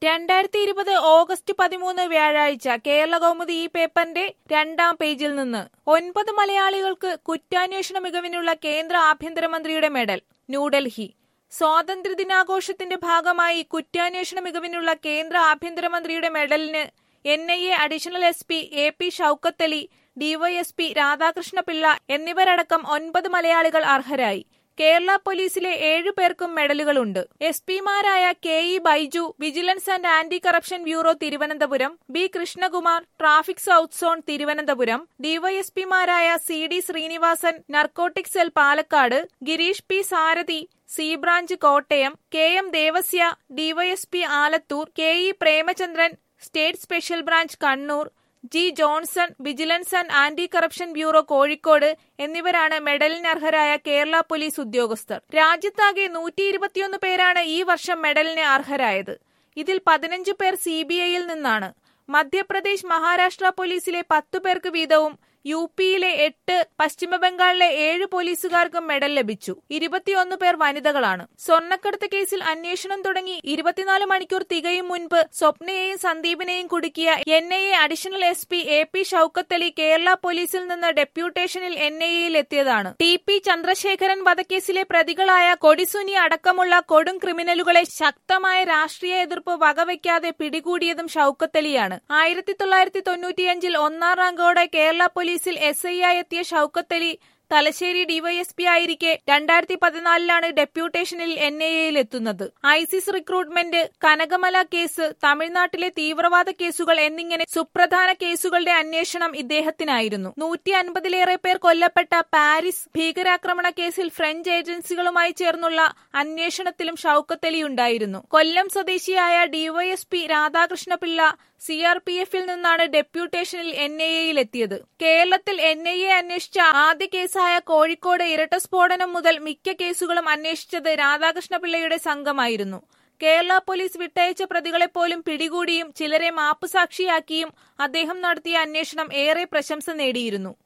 രണ്ടായിരത്തി ഇരുപത് ഓഗസ്റ്റ് പതിമൂന്ന് വ്യാഴാഴ്ച കേരള കൗമുദി ഈ പേപ്പറിന്റെ രണ്ടാം പേജിൽ നിന്ന് ഒൻപത് മലയാളികൾക്ക് കുറ്റാന്വേഷണ മികവിനുള്ള കേന്ദ്ര ആഭ്യന്തരമന്ത്രിയുടെ മെഡൽ ന്യൂഡൽഹി സ്വാതന്ത്ര്യദിനാഘോഷത്തിന്റെ ഭാഗമായി കുറ്റാന്വേഷണ മികവിനുള്ള കേന്ദ്ര ആഭ്യന്തരമന്ത്രിയുടെ മെഡലിന് N I A additional S P A P Shoukath Ali DYSP Radhakrishna Pillai എന്നിവരടക്കം ഒൻപത് മലയാളികൾ അർഹരായി കേരള പോലീസിലെ ഏഴു പേർക്കും മെഡലുകളുണ്ട് എസ് പിമാരായ K E Baiju vigilance and anti corruption bureau Thiruvananthapuram B Krishnakumar traffic south zone Thiruvananthapuram ഡിവൈഎസ്പിമാരായ C D Sreenivasan narcotic cell Palakkad Girish P Sarathi C branch Kottayam K M Devasya DYSP Alathur K E Premachandran state special branch Kannur G Johnson vigilance and anti corruption bureau Kozhikode എന്നിവരാണ് മെഡലിന് അർഹരായ Kerala police ഉദ്യോഗസ്ഥർ രാജ്യത്താകെ നൂറ്റി ഇരുപത്തിയൊന്ന് പേരാണ് ഈ വർഷം മെഡലിന് അർഹരായത് ഇതിൽ പതിനഞ്ച് പേർ സി ബി ഐയിൽ നിന്നാണ് മധ്യപ്രദേശ് മഹാരാഷ്ട്ര പോലീസിലെ പത്തു പേർക്ക് വീതവും യു പിയിലെ എട്ട് പശ്ചിമബംഗാളിലെ ഏഴ് പോലീസുകാർക്കും മെഡൽ ലഭിച്ചു ഇരുപത്തിയൊന്ന് പേർ വനിതകളാണ് സ്വർണ്ണക്കടത്ത് കേസിൽ അന്വേഷണം തുടങ്ങി ഇരുപത്തിനാല് മണിക്കൂർ തികയും മുൻപ് സ്വപ്നയെയും സന്ദീപിനെയും കുടുക്കിയ N I A additional S P A P Shoukath Ali Kerala പോലീസിൽ നിന്ന് ഡെപ്യൂട്ടേഷനിൽ എൻ ഐ എയിൽ എത്തിയതാണ് ടി പി ചന്ദ്രശേഖരൻ വധക്കേസിലെ പ്രതികളായ കൊടിസുനി അടക്കമുള്ള കൊടും ക്രിമിനലുകളെ ശക്തമായ രാഷ്ട്രീയ എതിർപ്പ് വകവയ്ക്കാതെ പിടികൂടിയതും ഷൌക്കത്ത് അലിയാണ് ആയിരത്തി തൊള്ളായിരത്തി തൊണ്ണൂറ്റിയഞ്ചിൽ ഒന്നാം റാങ്കോടെ കേരള പോലീസിൽ എസ് ഐ ആയി എത്തിയ ഷൌക്കത്ത് അലി തലശ്ശേരി ഡിവൈഎസ്പി ആയിരിക്കെ രണ്ടായിരത്തി പതിനാലിലാണ് ഡെപ്യൂട്ടേഷനിൽ എൻ ഐ എയിൽ എത്തുന്നത് ഐസിസ് റിക്രൂട്ട്മെന്റ് കനകമല കേസ് തമിഴ്നാട്ടിലെ തീവ്രവാദ കേസുകൾ എന്നിങ്ങനെ സുപ്രധാന കേസുകളുടെ അന്വേഷണം ഇദ്ദേഹത്തിനായിരുന്നു നൂറ്റി അൻപതിലേറെ പേർ കൊല്ലപ്പെട്ട പാരീസ് ഭീകരാക്രമണ കേസിൽ ഫ്രഞ്ച് ഏജൻസികളുമായി ചേർന്നുള്ള അന്വേഷണത്തിലും ഷൌക്കത്ത് അലി ഉണ്ടായിരുന്നു കൊല്ലം സ്വദേശിയായ DYSP Radhakrishnapillai C R P എഫിൽ നിന്നാണ് ഡെപ്യൂട്ടേഷനിൽ എൻ ഐ എയിൽ എത്തിയത് കേരളത്തിൽ എൻ ഐ എ അന്വേഷിച്ച ആദ്യ കേസായ കോഴിക്കോട് ഇരട്ട സ്ഫോടനം മുതൽ മിക്ക കേസുകളും അന്വേഷിച്ചത് രാധാകൃഷ്ണപിള്ളയുടെ സംഘമായിരുന്നു കേരള പോലീസ് വിട്ടയച്ച പ്രതികളെപ്പോലും പിടികൂടിയും ചിലരെ മാപ്പുസാക്ഷിയാക്കിയും അദ്ദേഹം നടത്തിയ അന്വേഷണം ഏറെ പ്രശംസ നേടിയിരുന്നു